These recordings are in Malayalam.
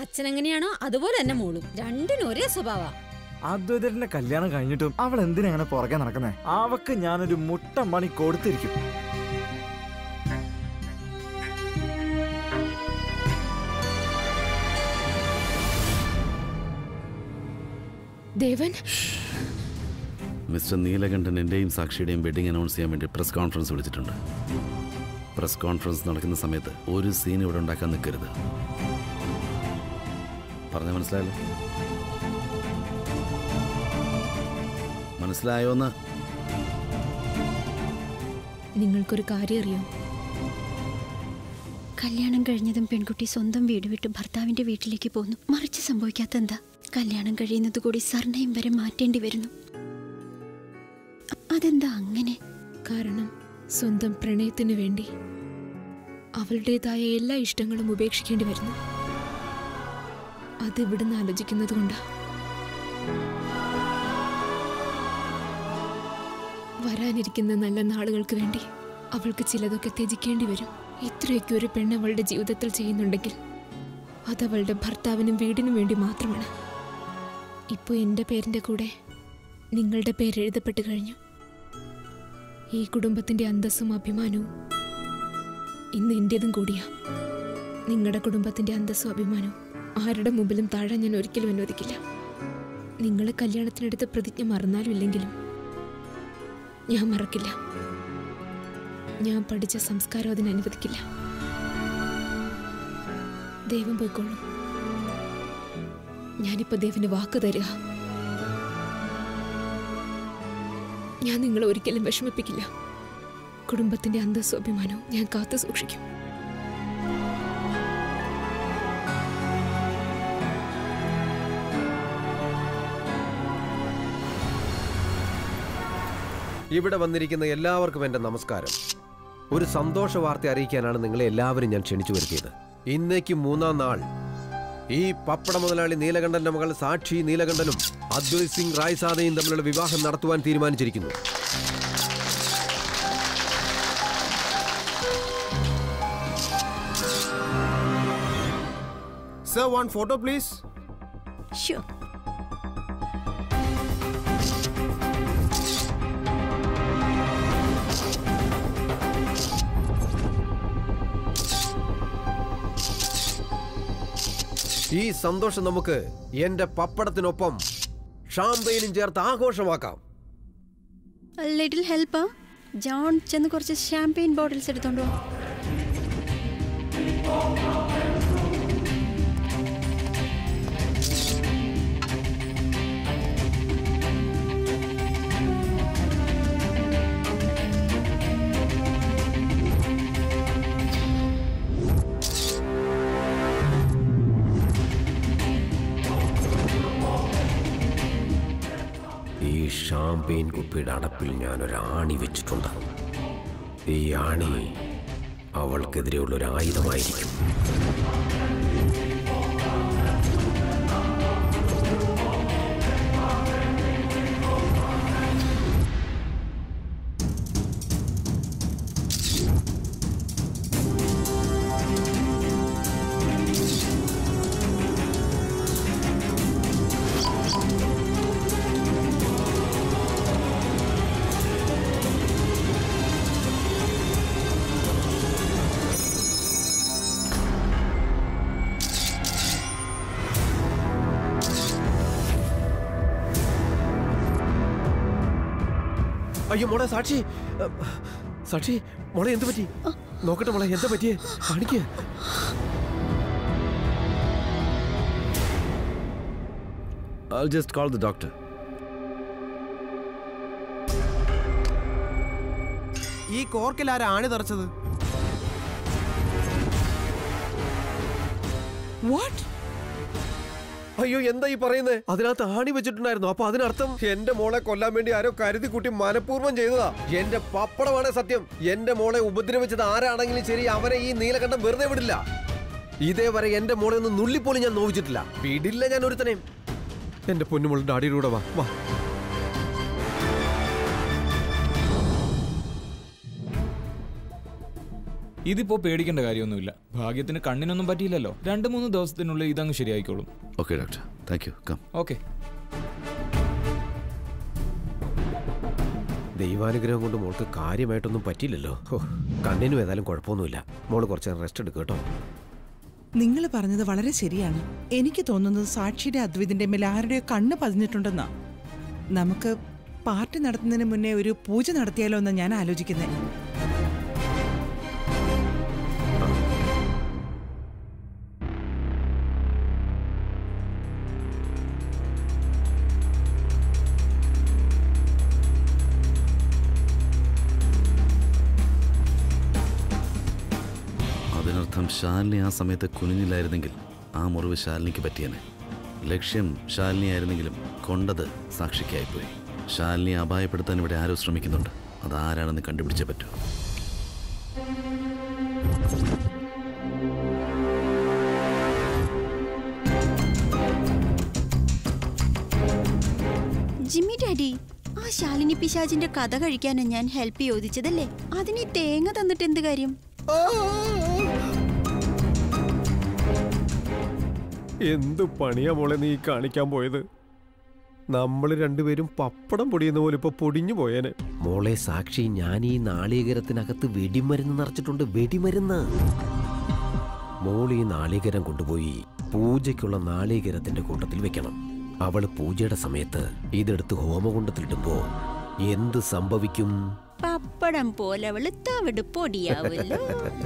അച്ഛൻ എങ്ങനെയാണോ അതുപോലെ തന്നെ മോളും രണ്ടിനും ഒരേ സ്വഭാവ അദ്വൈതന്റെ കല്യാണം കഴിഞ്ഞിട്ടും അവൾ എന്തിനാ അങ്ങനെ പുറകെ നടക്കുന്നേ അവക്ക് ഞാനൊരു മുട്ട മണി കൊടുത്തിരിക്കും ദേവൻ മിസ്റ്റർ നീലകണ്ഠൻ എൻ്റെയും സാക്ഷിയുടെയും വെഡിങ് അനൗൺസ് ചെയ്യാൻ വേണ്ടി പ്രസ് കോൺഫറൻസ് വിളിച്ചിട്ടുണ്ട് പ്രസ് കോൺഫറൻസ് നടക്കുന്ന സമയത്ത് ഒരു സീൻ ഇവിടെ ഉണ്ടാക്കാൻ നിൽക്കരുത് പറഞ്ഞ മനസ്സിലായല്ലോ മനസ്സിലായോന്ന് നിങ്ങൾക്കൊരു കാര്യം അറിയോ കല്യാണം കഴിഞ്ഞതും പെൺകുട്ടി സ്വന്തം വീട് വിട്ട് ഭർത്താവിന്റെ വീട്ടിലേക്ക് പോന്നു മറിച്ച് സംഭവിക്കാത്ത എന്താ കല്യാണം കഴിയുന്നത് കൂടി സർണയം വരെ മാറ്റേണ്ടി വരുന്നു അ- അതെന്താ അങ്ങനെ കാരണം സ്വന്തം പ്രണയത്തിനു വേണ്ടി അവളുടേതായ എല്ലാ ഇഷ്ടങ്ങളും ഉപേക്ഷിക്കേണ്ടി വരുന്നു അത് ഇവിടുന്ന് ആലോചിക്കുന്നത് കൊണ്ടാ വരാനിരിക്കുന്ന നല്ല നാളുകൾക്ക് വേണ്ടി അവൾക്ക് ചിലതൊക്കെ ത്യജിക്കേണ്ടി വരും ഇത്രയൊക്കെ ഒരു പെണ്ണ് അവളുടെ ജീവിതത്തിൽ ചെയ്യുന്നുണ്ടെങ്കിൽ അത് അവളുടെ ഭർത്താവിനും വീടിനും വേണ്ടി മാത്രമാണ് ഇപ്പോൾ എൻ്റെ പേരിൻ്റെ കൂടെ നിങ്ങളുടെ പേര് എഴുതപ്പെട്ട് കഴിഞ്ഞു ഈ കുടുംബത്തിന്റെ അന്തസ്സും അഭിമാനവും ഇന്ന് എന്റേതും കൂടിയാ നിങ്ങളുടെ കുടുംബത്തിന്റെ അന്തസ്സും അഭിമാനവും ആരുടെ മുമ്പിലും താഴാൻ ഞാൻ ഒരിക്കലും അനുവദിക്കില്ല നിങ്ങൾ കല്യാണത്തിനടുത്ത പ്രതിജ്ഞ മറന്നാലും ഇല്ലെങ്കിലും ഞാൻ മറക്കില്ല ഞാൻ പഠിച്ച സംസ്കാരം അതിന് അനുവദിക്കില്ല ദൈവം പോയിക്കോളൂ ഞാനിപ്പോ ദേവന് വാക്ക് തരിക ഞാൻ നിങ്ങളെ ഒരിക്കലും വിഷമിപ്പിക്കില്ല കുടുംബത്തിന്റെ അന്തസ്സും അഭിമാനവും ഞാൻ കാത്തു സൂക്ഷിക്കും ഇവിടെ വന്നിരിക്കുന്ന എല്ലാവർക്കും എൻ്റെ നമസ്കാരം ഒരു സന്തോഷ വാർത്ത അറിയിക്കാനാണ് നിങ്ങളെ എല്ലാവരും ഞാൻ ക്ഷണിച്ചു വരുത്തിയത് ഇന്നേക്ക് മൂന്നാം നാൾ ഈ പപ്പട മുതലാളി നീലകണ്ഠന്റെ മകൾ സാക്ഷി നീലകണ്ഠനും അദ്വൈത് സിംഗ് റായ്സാദയും തമ്മിലുള്ള വിവാഹം നടത്തുവാൻ തീരുമാനിച്ചിരിക്കുന്നു Sir, one photo, please. Sure. ഈ സന്തോഷം നമുക്ക് എന്റെ പപ്പടത്തിനൊപ്പം ഷാമ്പയിനും ചേർത്ത് ആഘോഷമാക്കാം ലിറ്റിൽ ഹെൽപ്പ് ജോൺ ചെന്ന് കുറച്ച് ഷാമ്പെയിൻ ബോട്ടിൽസ് എടുത്തോണ്ട് വാ ഈ ഷാമ്പെയിൻ കുപ്പിയുടെ അടപ്പിൽ ഞാനൊരു ആണി വെച്ചിട്ടുണ്ട് ഈ ആണി അവൾക്കെതിരെയുള്ള ഒരു ആയുധമായിരിക്കും അയ്യോ മോളെ സാക്ഷി അ, സാക്ഷി മോളെ എന്ത് പറ്റി നോക്കട്ടെ മോളെ എന്താ പറ്റിയേ കാണിക്കേ I'll just call the doctor. ഈ കോർക്കിൽ ആരാ ആണി തെറച്ചത് വാട്ട് അയ്യോ എന്താ ഈ പറയുന്നത് അതിനകത്ത് ആണി വെച്ചിട്ടുണ്ടായിരുന്നു അപ്പൊ അതിനർത്ഥം എന്റെ മോളെ കൊല്ലാൻ വേണ്ടി ആരോ കരുതി കൂട്ടി മനഃപൂർവ്വം ചെയ്തതാ എന്റെ പപ്പടമാണ് സത്യം എന്റെ മോളെ ഉപദ്രവിച്ചത് ആരാണെങ്കിലും ശരി അവരെ ഈ നീലകണ്ഠം വെറുതെ വിടില്ല ഇതേവരെ എന്റെ മോളെ ഒന്ന് നുള്ളിപ്പോലും ഞാൻ നോവിച്ചിട്ടില്ല വിടില്ല ഞാൻ ഒരുത്തനെയും എന്റെ പൊന്നുമോളുടെ ഡാഡിയുടെ കൂടെ വാ വാ ഇതിപ്പോ പേടിക്കേണ്ട കാര്യമൊന്നുമില്ല ഭാഗ്യത്തിന് കണ്ണിനൊന്നും പറ്റിയില്ലല്ലോ രണ്ട് മൂന്ന് ദിവസത്തിനുള്ളിൽ ഇതങ്ങ് ശരിയായിക്കോളും okay doctor thank you come okay ദൈവാനുഗ്രഹം കൊണ്ട് മോൾക്ക് കാര്യമായിട്ടൊന്നും പറ്റിയില്ലല്ലോ ഹോ, കണ്ണിനും ഏതായാലും കുഴപ്പമൊന്നുമില്ല മോള് കുറച്ച് റെസ്റ്റ് എടുക്കുക കേട്ടോ നിങ്ങൾ പറഞ്ഞത് വളരെ ശരിയാണ് എനിക്ക് തോന്നുന്നത് സാക്ഷിയുടെ അദ്വൈതിന്റെ മേൽ ആരുടെയോ കണ്ണ് പതിഞ്ഞിട്ടുണ്ടെന്നാ നമുക്ക് പാർട്ടി നടത്തുന്നതിന് മുന്നേ ഒരു പൂജ നടത്തിയാലോ എന്ന് ഞാൻ ആലോചിക്കുന്നത് അതിനർത്ഥം ശാലിനി ആ സമയത്ത് കുനിഞ്ഞില്ലായിരുന്നെങ്കിൽ ആ മുറിവ് ശാലിനിക്ക് പറ്റിയനെ ലക്ഷ്യം ശാലിനി ആയിരുന്നെങ്കിലും കൊണ്ടത് സാക്ഷിക്കായിപ്പോയി ശാലിനി അപായപ്പെടുത്താൻ ഇവിടെ ആരോ ശ്രമിക്കുന്നുണ്ട് അത് ആരാണെന്ന് കണ്ടുപിടിച്ചേ പറ്റൂ ജിമ്മി ഡാഡി ആ ശാലിനി പിശാചിന്റെ കഥ കഴിക്കാനാ ഞാൻ ഹെൽപ്പ് ചോദിച്ചതല്ലേ അതിന് ഈ തേങ്ങ തന്നിട്ട് എന്ത് കാര്യം എന്ത് പണിയാ മോളെ നീ കാണിക്കാൻ പോയത് നമ്മൾ രണ്ടുപേരും പപ്പടം പൊടിയുന്ന പോലെ ഇപ്പൊ പൊടിഞ്ഞു പോയേനെ മോളെ സാക്ഷി ഞാൻ ഈ നാളികേരത്തിനകത്ത് വെടിമരുന്ന് നിറച്ചിട്ടുണ്ട് വെടിമരുന്ന് മോൾ ഈ നാളികേരം കൊണ്ടുപോയി പൂജയ്ക്കുള്ള നാളികേരത്തിന്റെ കൂട്ടത്തിൽ വെക്കണം അവള് പൂജയുടെ സമയത്ത് ഇതെടുത്ത് ഹോമകുണ്ടത്തിലിടുമ്പോ എന്ത് സംഭവിക്കും പപ്പടം പോലെ അവള് തവിട് പൊടിയാവല്ലോ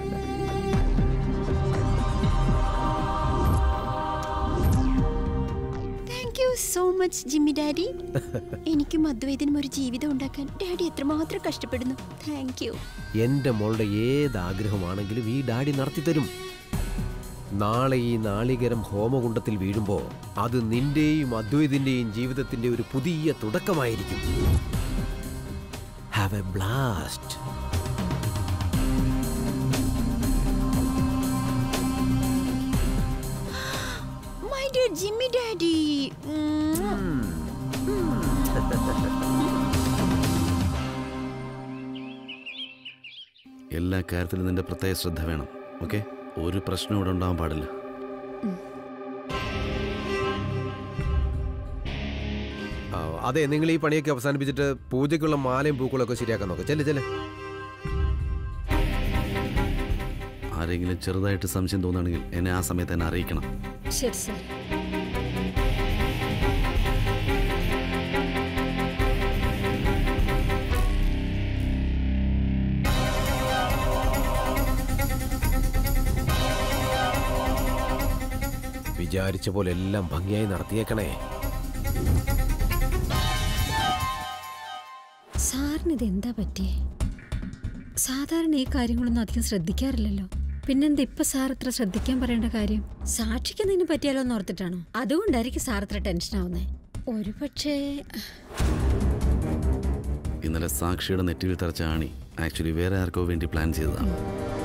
thank you so much Jimmy daddy എനിക്കും അദ്വൈതിനും ഒരു ജീവിതം ഉണ്ടാക്കാൻ ഡാഡി എത്രമാത്രം കഷ്ടപ്പെടുന്നു താങ്ക് യു എന്റെ മോളുടെ ഏത് ആഗ്രഹമാണെങ്കിലും ഈ ഡാഡി നടത്തിത്തരും നാളെ ഈ നാളികരം ഹോമകുണ്ടത്തിൽ വീഴുമ്പോ അത് നിന്റെയും അദ്വൈതിന്റെയും ജീവിതത്തിന്റെ ഒരു പുതിയ തുടക്കമായിരിക്കും have a blast my dear Jimmy daddy എല്ലാ കാര്യത്തിലും നിന്റെ പ്രത്യേക ശ്രദ്ധ വേണം ഓക്കെ ഒരു പ്രശ്നം ഇവിടെ ഉണ്ടാവാൻ പാടില്ല അതെ നിങ്ങൾ ഈ പണിയൊക്കെ അവസാനിപ്പിച്ചിട്ട് പൂജയ്ക്കുള്ള മാലയും പൂക്കളും ഒക്കെ ശരിയാക്കാൻ നോക്കാം ചെല്ലെ ചെല്ലെ ആരെങ്കിലും ചെറുതായിട്ട് സംശയം തോന്നുകയാണെങ്കിൽ എന്നെ ആ സമയത്ത് എന്നെ അറിയിക്കണം ശരി സർ വിചാരിച്ച പോലെ എല്ലാം ഭംഗിയായി നടത്തിയേക്കണേ സാറിന് ഇത് എന്താ പറ്റിയേ സാധാരണ ഈ കാര്യങ്ങളൊന്നും അധികം ശ്രദ്ധിക്കാറില്ലല്ലോ പിന്നെന്താ ഇപ്പൊ സാർ ഇത്ര ശ്രദ്ധിക്കാൻ പറയേണ്ട കാര്യം സാക്ഷിക്കുന്നതിന് പറ്റിയാലോ എന്ന് ഓർത്തിട്ടാണോ അതുകൊണ്ടായിരിക്കും സാർ ഇത്ര ടെൻഷൻ ആവുന്നേ ഒരു പക്ഷേ ഇന്നലെ സാക്ഷിയുടെ നെറ്റിയിൽ തറച്ച ആണി ആക്ച്വലി വേറെ ആർക്കോ വേണ്ടി പ്ലാൻ ചെയ്തതാണ്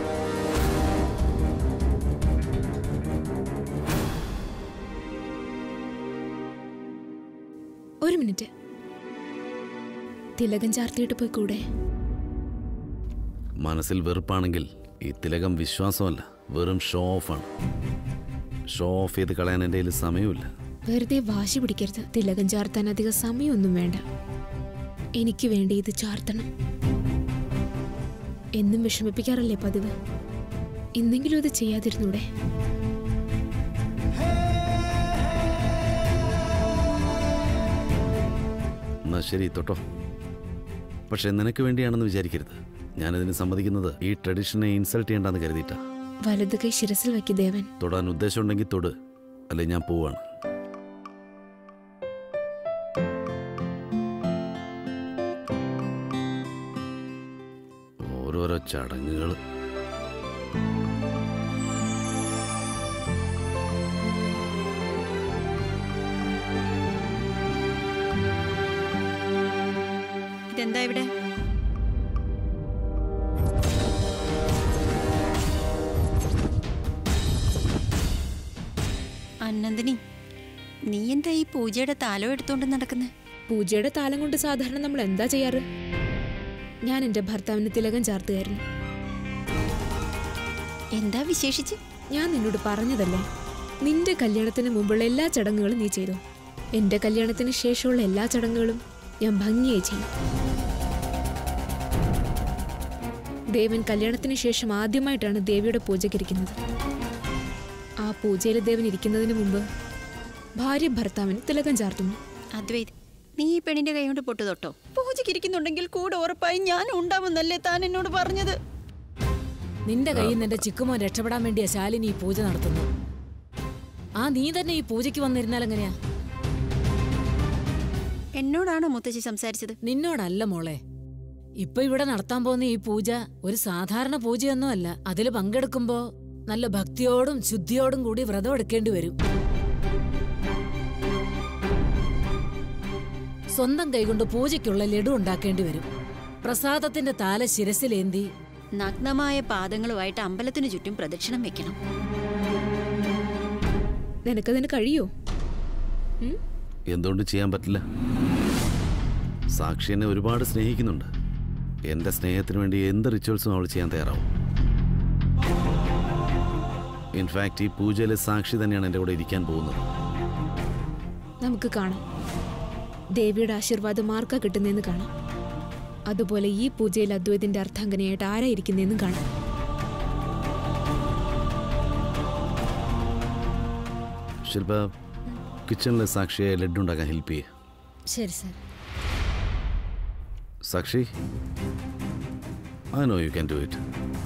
ഒരു മിനിറ്റ് തിലകം ചാർത്തിയിട്ട് പോയി കൂടെ മനസ്സിൽ വെറുപ്പാണെങ്കിൽ ഈ തിലകം വിശ്വാസമല്ല വെറും ഷോ ഓഫാണ് ഷോ ഓഫ് ചെയ്ത് കളയാൻ എൻ്റെ കയ്യിൽ സമയമില്ല വെറുതെ വാശി പിടിക്കരുത് തിലകം ചാർത്താൻ അധികം സമയമൊന്നും വേണ്ട എനിക്ക് വേണ്ടി ഇത് ചാർത്തണം എന്നും വിഷമിപ്പിക്കാറല്ലേ പതിവ് ഇന്നെങ്കിലും ഇത് ചെയ്യാതിരുന്നൂടെ എന്നാ ശരി തൊട്ടോ പക്ഷെ നിനക്ക് വേണ്ടിയാണെന്ന് വിചാരിക്കരുത് ഞാനിതിന് സമ്മതിക്കുന്നത് ഈ ട്രഡീഷനെ ഇൻസൾട്ട് ചെയ്യണ്ടെന്ന് കരുതിയിട്ടാ വലത് കൈ ശിരസിൽ വയ്ക്ക് ദേവൻ തൊടാൻ ഉദ്ദേശമുണ്ടെങ്കിൽ തൊട് അല്ലെ ഞാൻ പോവാണ് ഓരോരോ ചടങ്ങുകൾ ഇതെന്താ ഇവിടെ അനന്ദിനി നീ എന്താ ഈ പൂജയുടെ താലം എടുത്തോണ്ട് നടക്കുന്നത് പൂജയുടെ താലം കൊണ്ട് സാധാരണ നമ്മൾ എന്താ ചെയ്യാറ് ഞാൻ എൻ്റെ ഭർത്താവിന് തിലകം ചാർത്തുകയായിരുന്നു എന്താ വിശേഷിച്ച് ഞാൻ നിന്നോട് പറഞ്ഞതല്ലേ നിന്റെ കല്യാണത്തിന് മുമ്പുള്ള എല്ലാ ചടങ്ങുകളും നീ ചെയ്തു എന്റെ കല്യാണത്തിന് ശേഷമുള്ള എല്ലാ ചടങ്ങുകളും ഞാൻ ഭംഗിയായി ചെയ്യും ദേവൻ കല്യാണത്തിന് ശേഷം ആദ്യമായിട്ടാണ് ദേവിയുടെ പൂജയ്ക്കിരിക്കുന്നത് ആ പൂജയിൽ ദേവൻ ഇരിക്കുന്നതിന് മുമ്പ് ഭാര്യ ഭർത്താവിന് തിലകം ചാർത്തുന്നു അദ്വൈത് നീ ഈ പെണ്ണിന്റെ കൈ കൊണ്ട് പൊട്ടു തൊട്ടോ പൂജയ്ക്ക് ഇരിക്കുന്നുണ്ടെങ്കിൽ കൂടെ ഉറപ്പായി ഞാൻ ഉണ്ടാവുന്നല്ലേ താൻ എന്നോട് പറഞ്ഞത് നിന്റെ കയ്യിൽ നിന്ന് എന്റെ ചിക്കുമോൻ രക്ഷപ്പെടാൻ വേണ്ടിയാ ശാലിനി ഈ പൂജ നടത്തുന്നു ആ നീ തന്നെ ഈ പൂജയ്ക്ക് വന്നിരുന്നാൽ എങ്ങനെയാ എന്നോടാണോ മുത്തശ്ശി സംസാരിച്ചത് നിന്നോടല്ല മോളെ ഇപ്പൊ ഇവിടെ നടത്താൻ പോകുന്ന ഈ പൂജ ഒരു സാധാരണ പൂജയൊന്നും അല്ല അതിൽ പങ്കെടുക്കുമ്പോ നല്ല ഭക്തിയോടും ശുദ്ധിയോടും കൂടി വ്രതം എടുക്കേണ്ടി വരും സ്വന്തം കൈകൊണ്ട് പൂജയ്ക്കുള്ള ലഡു ഉണ്ടാക്കേണ്ടി വരും പ്രസാദത്തിന്റെ താല ശിരസിലേന്തി നഗ്നമായ പാദങ്ങളുമായിട്ട് അമ്പലത്തിനു ചുറ്റും പ്രദക്ഷിണം വെക്കണം നിനക്കതിന് കഴിയോ എന്തുകൊണ്ട് ചെയ്യാൻ പറ്റില്ല സാക്ഷി എന്നെ ഒരുപാട് സ്നേഹിക്കുന്നുണ്ട് എന്റെ സ്നേഹത്തിന് വേണ്ടി എന്ത് റിച്വൽസും അവൾ ചെയ്യാൻ തയ്യാറാവും ഇൻഫാക്ട് ഈ പൂജയിലെ സാക്ഷി തന്നെയാണ് എൻ്റെ കൂടെ ഇരിക്കാൻ പോകുന്നത് നമുക്ക് കാണാം ദേവിയുടെ ആശീർവാദം ആർക്കാ കിട്ടുന്നതെന്ന് കാണാം അതുപോലെ ഈ പൂജയിൽ അദ്വൈതിന്റെ അർത്ഥാംഗനയായിട്ട് ആരാ ഇരിക്കുന്നതെന്നും കാണാം ശില്പ കിച്ചണിലെ സാക്ഷിയെ ലഡ്ഡു ഉണ്ടാക്കാൻ ഹെൽപ്പ് ചെയ്യേ ശരി sir Sakshi I know you can do it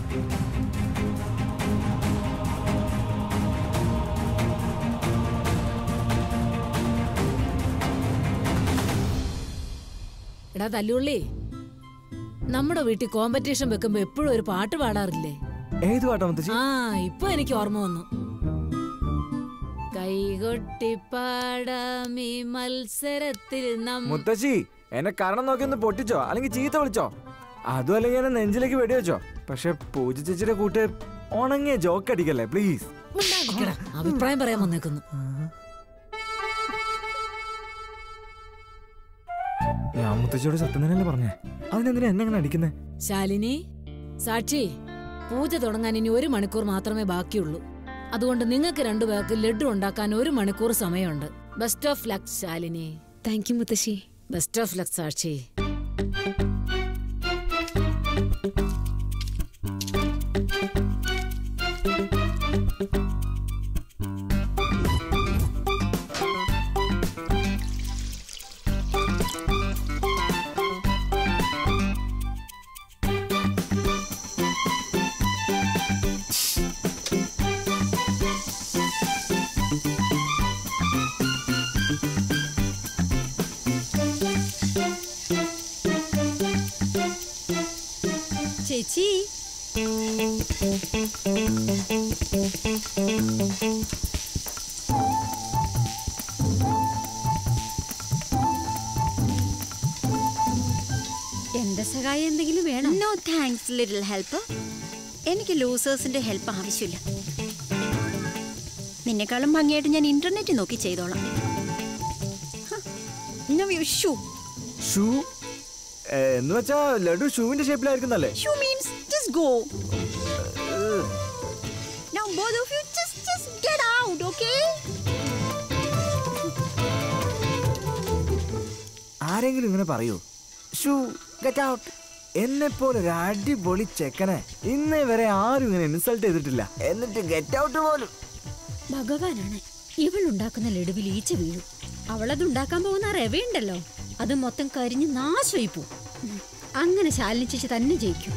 എടാ തല്ലുള്ളി നമ്മുടെ വീട്ടിൽ കോമ്പറ്റീഷൻ വെക്കുമ്പോ എപ്പോഴും ഒരു പാട്ട് പാടാറില്ലേ ഏത് പാട്ടാ മുത്തശ്ശി ആ ഇപ്പൊ എനിക്ക് ഓർമ്മ വന്നു കൈകൊട്ടി പാടാമി മത്സരത്തിൽ നം മുത്തശ്ശി എന്നെ കരണം നോക്കി ഒന്ന് പൊട്ടിച്ചോ അല്ലെങ്കിൽ ചീത്ത വിളിച്ചോ അതും അല്ലെങ്കിൽ എന്നെ നെഞ്ചിലേക്ക് വെടിവെച്ചോ പക്ഷെ പൂജ ചേച്ചിയുടെ കൂട്ട് ഉണങ്ങിയ ജോക്ക് അടിക്കല്ലേ പ്ലീസ് മിണ്ടാതിരിക്കടാ. അഭിപ്രായം പറയാൻ വന്നേക്കുന്നു ഞാൻ മുത്തശ്ശിയോട് സത്യം തന്നെയല്ലേ പറഞ്ഞേ അതിനെന്തിനാ എന്നെ അങ്ങനെ അടിക്കുന്നേ ശാലിനി സാക്ഷി പൂജ തുടങ്ങാൻ ഇനി ഒരു മണിക്കൂർ മാത്രമേ ബാക്കിയുള്ളൂ അതുകൊണ്ട് നിങ്ങൾക്ക് രണ്ടുപേർക്ക് ലഡു ഉണ്ടാക്കാൻ ഒരു മണിക്കൂർ സമയമുണ്ട് best of luck Shalini thank you മുത്തശ്ശി ബെസ്റ്റ് ഓഫ് ലക്ക് സാക്ഷി ചേച്ചി എന്റെ സഹായം എന്തെങ്കിലും വേണം നോ താങ്ക്സ് ലിറ്റിൽ ഹെൽപ്പ് എനിക്ക് ലൂസേഴ്സിന്റെ ഹെൽപ്പ് ആവശ്യമില്ല നിന്നെക്കാളും ഭംഗിയായിട്ട് ഞാൻ ഇന്റർനെറ്റ് നോക്കി ചെയ്തോളാം ഹ, no, you shoe. ഷൂ എന്ന് വെച്ചാ laddu ഷൂവിന്റെ ഷേപ്പിലായിരിക്കുന്നല്ലേ Shoe means just go. Now both of you just just get out, okay? ആരെങ്കിലും ഇങ്ങനെ പറയൂ ഷൂ ഗെറ്റ് ഔട്ട് എന്നെ പോലെ ഒരു അടിപൊളി ചെക്കനെ ഇന്നേ വരെ ആരും ഇങ്ങനെ ഇൻസൾട്ട് ചെയ്തിട്ടില്ല എന്നിട്ട് ഗെറ്റ് ഔട്ട് പോലും ഭഗവാനാണ് ഇവൾ ഉണ്ടാക്കുന്ന ലഡുവിൽ ഈച്ച വീഴും അവളത് ഉണ്ടാക്കാൻ പോകുന്ന ആ റവയുണ്ടല്ലോ അത് മൊത്തം കരിഞ്ഞ് നാശമായി പോവും ഉം. അങ്ങനെ ശാലിനി ചേച്ചി തന്നെ ജയിക്കും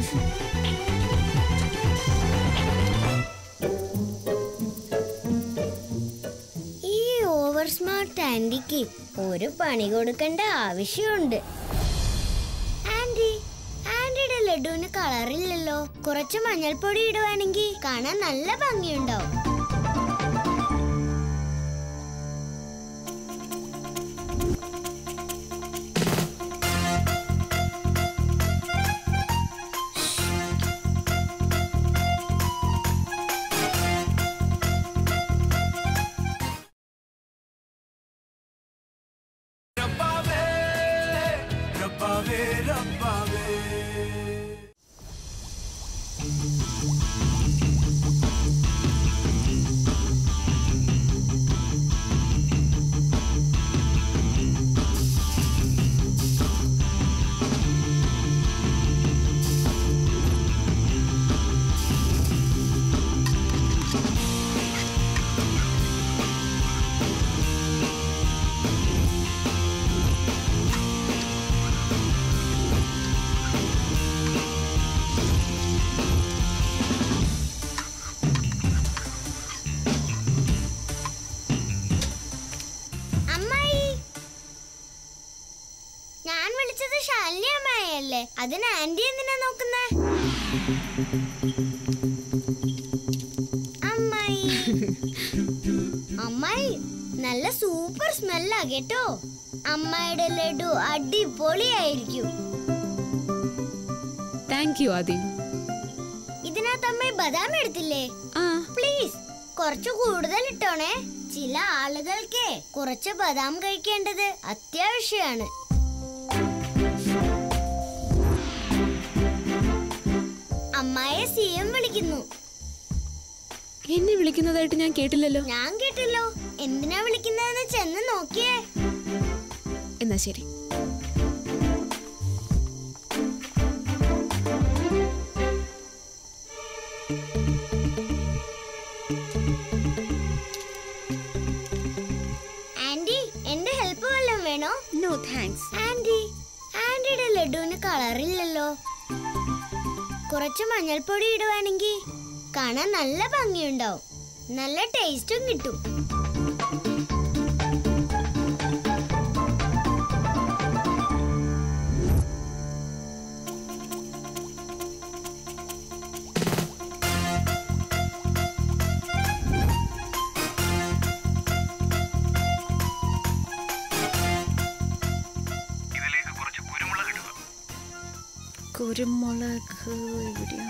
ഈ ഓവർ സ്മാർട്ട് ആന്റിക്ക് ഒരു പണി കൊടുക്കേണ്ട ആവശ്യമുണ്ട് ആന്റി ആന്റിയുടെ ലഡുവിന് കളറില്ലല്ലോ കുറച്ച് മഞ്ഞൾപ്പൊടി ഇടുവാണെങ്കിൽ കാണാൻ നല്ല ഭംഗിയുണ്ടാവും रब्बावे നോക്കിക്കൂടെ അതിന് ആന്റി എന്തിനാ നോക്കുന്നേ അമ്മായി അമ്മായി നല്ല സൂപ്പർ സ്മെല്ലാ കേട്ടോ അമ്മായിയുടെ ലഡു അടിപൊളിയായിരിക്കും താങ്ക് യു ആദി ഇതിനകത്ത് അമ്മ ബദാം എടുത്തില്ലേ പ്ലീസ് കുറച്ച് കൂടുതൽ ഇട്ടോണേ ചില ആളുകൾക്ക് കുറച്ച് ബദാം കഴിക്കേണ്ടത് അത്യാവശ്യമാണ് അമ്മായെ സി എം വിളിക്കുന്നു എന്നെ വിളിക്കുന്നതായിട്ട് ഞാൻ കേട്ടില്ലല്ലോ ഞാൻ കേട്ടല്ലോ എന്തിനാ വിളിക്കുന്നതെന്ന് ചെന്ന് നോക്കിയേ എന്നാ ശരി ആന്റി എന്റെ ഹെൽപ്പ് വല്ലതും വേണോ നോ താങ്ക്സ് ആന്റി ആന്റിയുടെ ലഡുവിന് കളറില്ലല്ലോ കുറച്ച് മഞ്ഞൾപ്പൊടി ഇടുവാണെങ്കിൽ കാണാൻ നല്ല ഭംഗിയുണ്ടാവും നല്ല ടേസ്റ്റും കിട്ടും കുരുമുളക് എവിടെയാ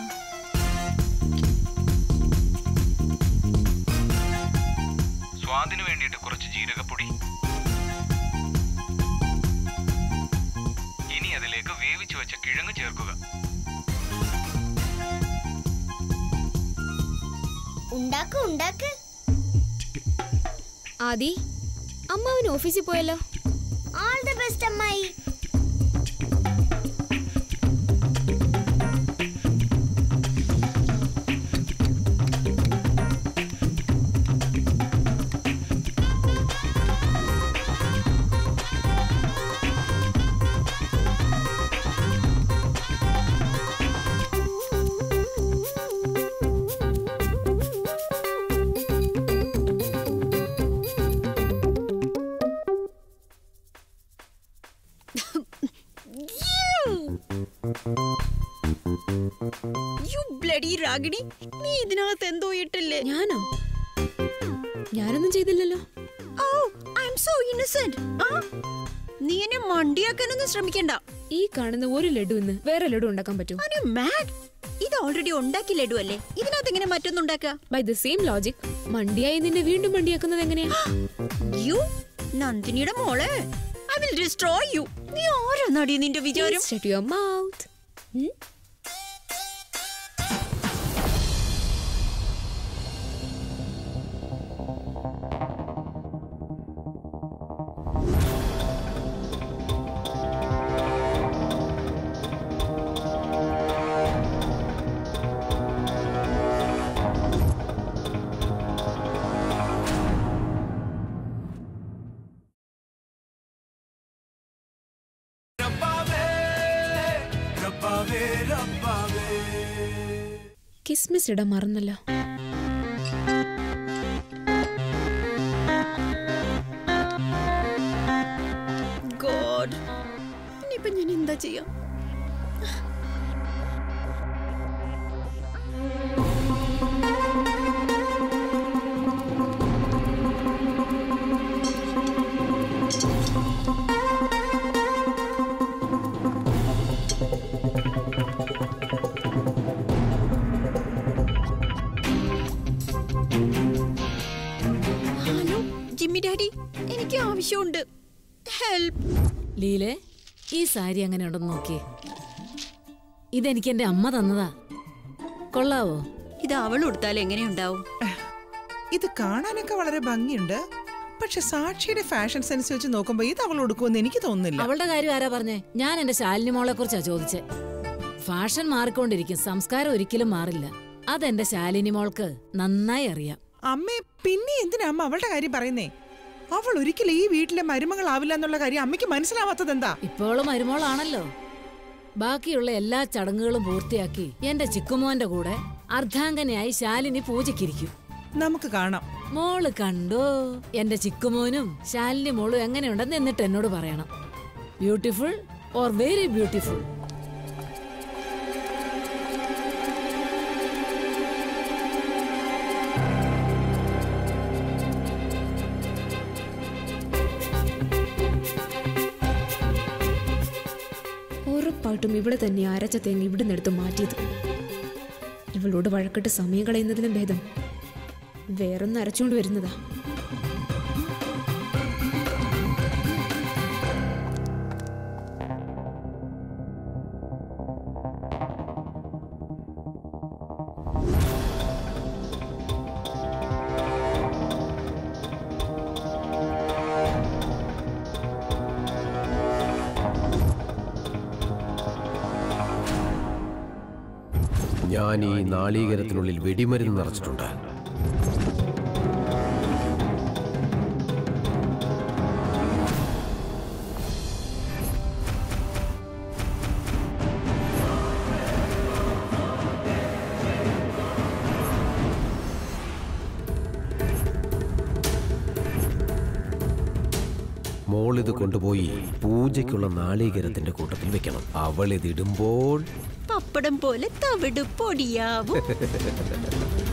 സ്വാദിനു വേണ്ടിയിട്ട് കുറച്ച് ജീരകപ്പൊടി ഇനി അതിലേക്ക് വേവിച്ചു വെച്ച കിഴങ്ങ് ചേർക്കുക ഉണ്ടാക്ക് ഉണ്ടാക്ക് ആദി അമ്മാവൻ ഓഫീസിൽ പോയല്ലോ ഓൾ ദി ബെസ്റ്റ് അമ്മായി യു ബ്ലഡി രാഗിണി നീ ഇതിനകത്ത് എന്തോ ഇട്ടില്ലേ ഞാനോ ഞാനൊന്നും ചെയ്തില്ലല്ലോ oh I am so innocent നീ എന്നെ മണ്ടിയാക്കാനൊന്നും ശ്രമിക്കണ്ട ഈ കാണുന്ന ഒരു ലഡു ഇന്ന് വേറെ ലഡു ഉണ്ടാക്കാൻ പറ്റും മാഡ് ഇത് ഓൾറെഡി ഉണ്ടാക്കി ലഡു അല്ലേ ഇതിനകത്ത് എങ്ങനെ മറ്റൊന്നുണ്ടാക്കുക ബൈ ദ സെയിം ലോജിക് മണ്ടിയായി നിന്നെ വീണ്ടും മണ്ടിയാക്കുന്നത് എങ്ങനെയാ യു നന്ദിനിയുടെ മോളെ ഐ വിൽ ഡിസ്ട്രോയ് യു നീ ആരാന്നടി നിന്റെ വിചാരം Shut your mouth. Hmm? കിസ്മിസ് ഇടാൻ മറന്നല്ലോ ഗോഡ് ഇനിയിപ്പൊ ഞാൻ എന്താ ചെയ്യാ ഹലോ ജിമ്മി ഡാഡി എനിക്ക് ആവശ്യമുണ്ട് ഹെൽപ്പ് ലീലെ ഈ സാരി അങ്ങനെ ഉണ്ടെന്ന് നോക്കിയേ ഇതെനിക്ക് എന്റെ അമ്മ തന്നതാ കൊള്ളാവോ ഇത് അവൾ കൊടുത്താൽ എങ്ങനെയുണ്ടാവും ഇത് കാണാനൊക്കെ വളരെ ഭംഗിയുണ്ട് പക്ഷെ സാക്ഷിയുടെ ഫാഷൻ സെൻസ് വെച്ച് നോക്കുമ്പോ ഇത് അവൾ കൊടുക്കുമെന്ന് എനിക്ക് തോന്നുന്നില്ല അവളുടെ കാര്യം ആരാ പറഞ്ഞേ ഞാൻ എന്റെ ശാലിനി മോളെ കുറിച്ചാ ചോദിച്ചേ ഫാഷൻ മാറിക്കൊണ്ടിരിക്കും സംസ്കാരം ഒരിക്കലും മാറില്ല അതെന്റെ ശാലിനി മോൾക്ക് നന്നായി അറിയാം അമ്മേ പിന്നെ എന്തിനാ അമ്മ അവളുടെ കാര്യം പറയുന്നേ അവൾ ഒരിക്കലും ഈ വീട്ടിലെ മരുമകളാവില്ല എന്നുള്ള കാര്യം അമ്മയ്ക്ക് മനസ്സിലാവാത്തത് എന്താ ഇപ്പോഴും മരുമോളാണല്ലോ ബാക്കിയുള്ള എല്ലാ ചടങ്ങുകളും പൂർത്തിയാക്കി എന്റെ ചിക്കുമോന്റെ കൂടെ അർദ്ധാംഗനയായി ശാലിനി പൂജയ്ക്കിരിക്കും നമുക്ക് കാണാം മോള് കണ്ടോ എന്റെ ചിക്കുമോനും ശാലിനി മോളും എങ്ങനെയുണ്ടെന്ന് എന്നിട്ട് എന്നോട് പറയണം ബ്യൂട്ടിഫുൾ ഓർ വെരി ബ്യൂട്ടിഫുൾ ഉറപ്പായിട്ടും ഇവിടെ തന്നെ അരച്ച തേങ്ങ ഇവിടെ നിന്നെടുത്ത് മാറ്റിയത് ഇവളോട് വഴക്കിട്ട് സമയം കളയുന്നതിലും ഭേദം വേറൊന്ന് അരച്ചുകൊണ്ട് വരുന്നതാ ഞാൻ ഈ നാളീകരത്തിനുള്ളിൽ വെടിമരുന്ന് നിറച്ചിട്ടുണ്ട് മോളിത് കൊണ്ടുപോയി പൂജയ്ക്കുള്ള നാളീകരത്തിന്റെ കൂട്ടത്തിൽ വെക്കണം അവൾ ഇതിടുമ്പോൾ പപ്പടം പോലെ തവിട് പൊടിയാവും